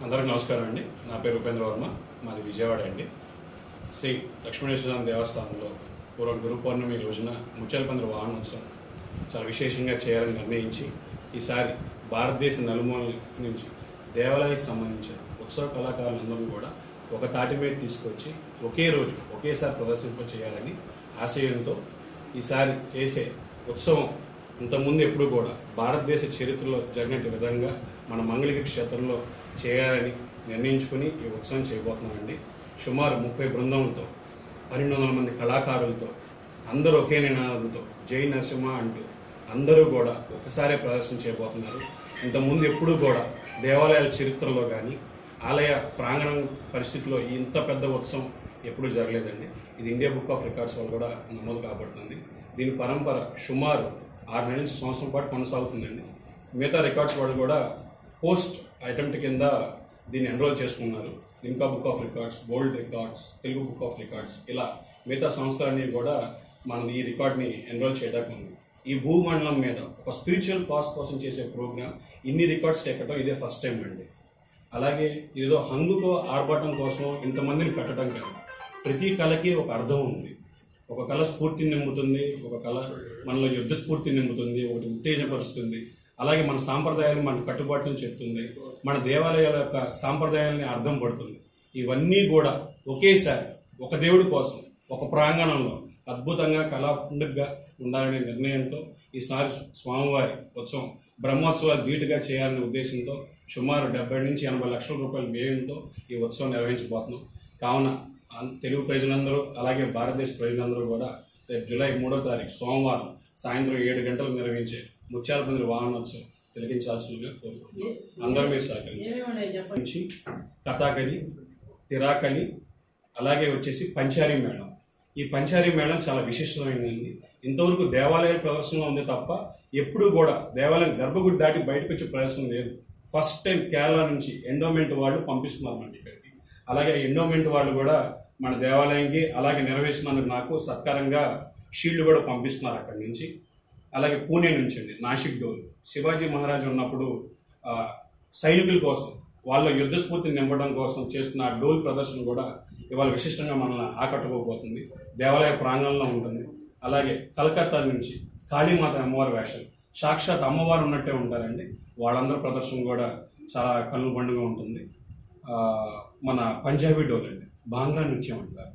అందరికీ నమస్కారం అండి నా పేరు ఉపేంద్ర వర్మ మాది విజయవాడ అండి శ్రీ లక్ష్మీనరసింహ దేవస్థానంలో పూర్వం గురు పౌర్ణమి రోజున ముత్యాలపందిర వాహనోత్సవం చాలా విశేషంగా చేయాలని నిర్ణయించి ఈసారి భారతదేశ నలుమూలల నుంచి దేవాలయానికి సంబంధించిన ఉత్సవ కళాకారులందరూ కూడా ఒక తాటి మీద తీసుకొచ్చి ఒకే రోజు ఒకేసారి ప్రదర్శింప చేయాలని ఆశయంతో ఈసారి చేసే ఉత్సవం ఇంతకుముందు ఎప్పుడు కూడా భారతదేశ చరిత్రలో జరిగిన విధంగా మన మంగళగిరి క్షేత్రంలో చేయాలని నిర్ణయించుకుని ఈ ఉత్సవం చేయబోతున్నామండి సుమారు ముప్పై బృందంతో పన్నెండు వందల మంది కళాకారులతో అందరూ ఒకే నినాదంతో జై నరసింహ అంటూ అందరూ కూడా ఒకసారే ప్రదర్శన చేయబోతున్నారు ఇంతకుముందు ఎప్పుడూ కూడా దేవాలయాల చరిత్రలో కానీ ఆలయ ప్రాంగణం పరిస్థితిలో ఇంత పెద్ద ఉత్సవం ఎప్పుడూ జరగలేదండి ఇది ఇండియా బుక్ ఆఫ్ రికార్డ్స్ వల్ల కూడా నమోదు కాబడుతుంది దీని పరంపర సుమారు ఆరు నెలల నుంచి సంవత్సరం పాటు కొనసాగుతుందండి మిగతా రికార్డ్స్ వాళ్ళు కూడా పోస్ట్ అటెంప్ట్ కింద దీన్ని ఎన్రోల్ చేసుకున్నారు Limca book of records world records Telugu book of records ఇలా మిగతా సంస్థలన్నీ కూడా మనం ఈ రికార్డ్ని ఎన్రోల్ చేయడానికి ఉంది ఈ భూమండలం మీద ఒక స్పిరిచువల్ కాస్ కోసం చేసే ప్రోగ్రామ్ ఇన్ని రికార్డ్స్ ఎక్కడం ఇదే ఫస్ట్ టైం అండి అలాగే ఏదో హంగుతో ఆర్భాటం కోసం ఇంతమందిని పెట్టడం కాదు ప్రతి కళకి ఒక అర్థం ఉంది ఒక కళ స్ఫూర్తిని నింపుతుంది ఒక కళ మనలో యుద్ధ స్ఫూర్తిని నింపుతుంది ఒకటి ఉత్తేజపరుస్తుంది అలాగే మన సాంప్రదాయాలు మన కట్టుబాట్లను చెప్తుంది మన దేవాలయాల యొక్క సాంప్రదాయాలని అర్థం పడుతుంది ఇవన్నీ కూడా ఒకేసారి ఒక దేవుడి కోసం ఒక ప్రాంగణంలో అద్భుతంగా కళా పండుగగా ఉండాలనే నిర్ణయంతో ఈసారి స్వామివారి ఉత్సవం బ్రహ్మోత్సవాలు ధీటుగా చేయాలనే ఉద్దేశంతో సుమారు డెబ్బై నుంచి ఎనభై లక్షల రూపాయల వ్యయంతో ఈ ఉత్సవం నిర్వహించబోతున్నాం కావున అన్- తెలుగు ప్రజలందరూ అలాగే భారతదేశ ప్రజలందరూ కూడా రేపు జూలై మూడో తారీఖు సోమవారం సాయంత్రం ఏడు గంటలకు నిర్వహించే ముత్యాలపందిరి వాహనోత్సవం తిలకించాల్సిందిగా కోరుకుంటున్నాం అందరూ మీరు సహకరించారు ఏమేమి ఉన్నాయి చెప్పండి నుంచి కథాకలి తిరాకలి అలాగే వచ్చేసి పంచారీ మేళం ఈ పంచారీ మేళం చాలా విశిష్టమైనది ఇంతవరకు దేవాలయాల ప్రదర్శనలో ఉంది తప్ప ఎప్పుడు కూడా దేవాలయం గర్భగుడి దాటి బయటకు వచ్చే ప్రదర్శన లేదు ఫస్ట్ టైం కేరళ నుంచి ఎండోమెంట్ వాళ్ళు పంపిస్తున్నారు మనకి ఇక్కడికి అలాగే ఎండోమెంట్ వాళ్ళు కూడా మన దేవాలయంకి అలాగే నిర్వహిస్తున్నందుకు నాకు సత్కారంగా షీల్డ్ కూడా పంపిస్తున్నారు అక్కడి నుంచి అలాగే పూణే నుంచి అండి నాసిక్ డోర్ శివాజీ మహారాజు ఉన్నప్పుడు ఆ, సైనికుల కోసం వాళ్ళ యుద్ధ స్ఫూర్తిని నింపడం కోసం చేస్తున్న ఆ డోల్ ప్రదర్శన కూడా ఇవాళ విశిష్టంగా మనల్ని ఆకట్టుకోబోతుంది దేవాలయ ప్రాంగణంలో ఉంటుంది అలాగే కలకత్తా నుంచి కాళీమాత అమ్మవారి వేషం సాక్షాత్ అమ్మవారు ఉన్నట్టే ఉంటారండి వాళ్ళందరూ ప్రదర్శన కూడా చాలా కళ్ళు పండుగ ఉంటుంది ఆ, మన పంజాబీ డోల్ అండి బాంగ్లా నృత్యం అంటారు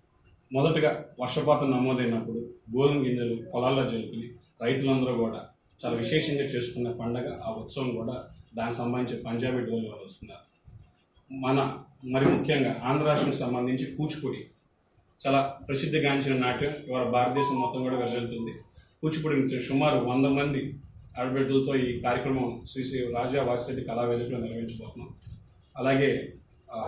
మొదటగా వర్షపాతం నమోదైనప్పుడు గోధుమ గింజలు పొలాల్లో జరుపుకుని రైతులందరూ కూడా చాలా విశేషంగా చేసుకునే పండగ ఆ ఉత్సవం కూడా దానికి సంబంధించి పంజాబీ డోలు వాళ్ళు వస్తున్నారు మన మరి ముఖ్యంగా ఆంధ్ర రాష్ట్రానికి సంబంధించి కూచిపూడి చాలా ప్రసిద్ధిగాంచిన నాట్యం ఇవాళ భారతదేశం మొత్తం కూడా వెళ్తుంది కూచిపూడి నృత్యం సుమారు వంద మంది ఆడబిడ్డలతో ఈ కార్యక్రమం శ్రీ శ్రీ రాజా వాసిరెడ్డి కళావేదికలో నిర్వహించబోతున్నాం అలాగే ఆ,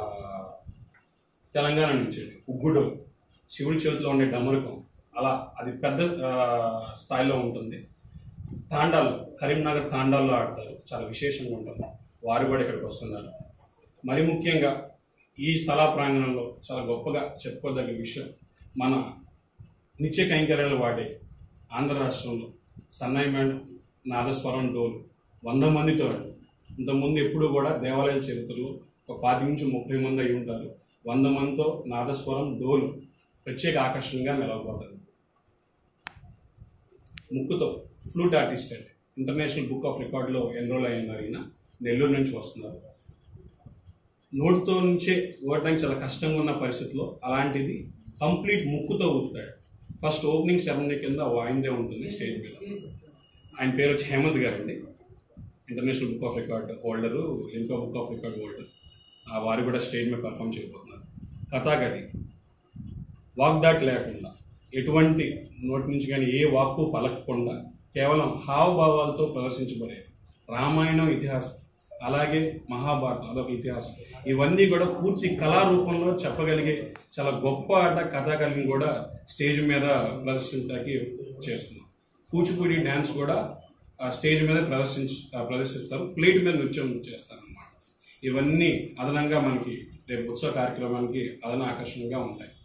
తెలంగాణ నుంచి ఉగ్గుడు శివుడి చేతిలో ఉండే డమరుకం అలా అది పెద్ద ఆ, స్థాయిలో ఉంటుంది తాండాలు కరీంనగర్ తాండాల్లో ఆడతారు చాలా విశేషంగా ఉంటుంది వారు కూడా ఇక్కడికి వస్తున్నారు మరి ముఖ్యంగా ఈ స్థల ప్రాంగణంలో చాలా గొప్పగా చెప్పుకోదగ్గ విషయం మన నిత్య కైంకర్యాలు వాడే ఆంధ్ర రాష్ట్రంలో సన్నాయి మేడం నాదస్వరం డోలు వంద మందితో ఇంతకుముందు ఎప్పుడు కూడా దేవాలయాల చరిత్రలో ఒక పాతి నుంచి ముప్పై మంది అయి ఉంటారు వంద మందితో నాదస్వరం డోలు ప్రత్యేక ఆకర్షణగా నిలవబోతుంది ముక్కుతో ఫ్లూట్ ఆర్టిస్ట్ అండి ఇంటర్నేషనల్ బుక్ ఆఫ్ రికార్డులో ఎన్రోల్ అయినారు ఈయన నెల్లూరు నుంచి వస్తున్నారు నోటితో నుంచే ఊడటానికి చాలా కష్టంగా ఉన్న పరిస్థితిలో అలాంటిది కంప్లీట్ ముక్కుతో ఊపుతాడు ఫస్ట్ ఓపెనింగ్ సెరమనీ కింద ఆయనదే ఉంటుంది స్టేజ్ మీద ఆయన పేరు వచ్చి హేమంత్ గారు అండి international book of record holder Limca book of record holder ఆ వారు కూడా స్టేజ్ మీద పర్ఫామ్ చేయబోతున్నారు కథాగతి వాగ్దాటి లేకుండా ఎటువంటి నోటి నుంచి కానీ ఏ వాక్కు పలకకుండా కేవలం హావభావాలతో ప్రదర్శించబడే రామాయణం ఇతిహాసం అలాగే మహాభారతం అదొక ఇతిహాసం ఇవన్నీ కూడా పూర్తి కళారూపంలో చెప్పగలిగే చాలా గొప్ప ఆట కథాకళిని కూడా స్టేజ్ మీద ప్రదర్శించడానికి చేస్తున్నాం కూచిపూడి డ్యాన్స్ కూడా ఆ స్టేజ్ మీద ప్రదర్శించ ఆ ప్రదర్శిస్తారు ప్లేట్ మీద నృత్యం చేస్తారు అన్నమాట ఇవన్నీ అదనంగా మనకి రేపు ఉత్సవ కార్యక్రమానికి అదన ఆకర్షణగా ఉంటాయి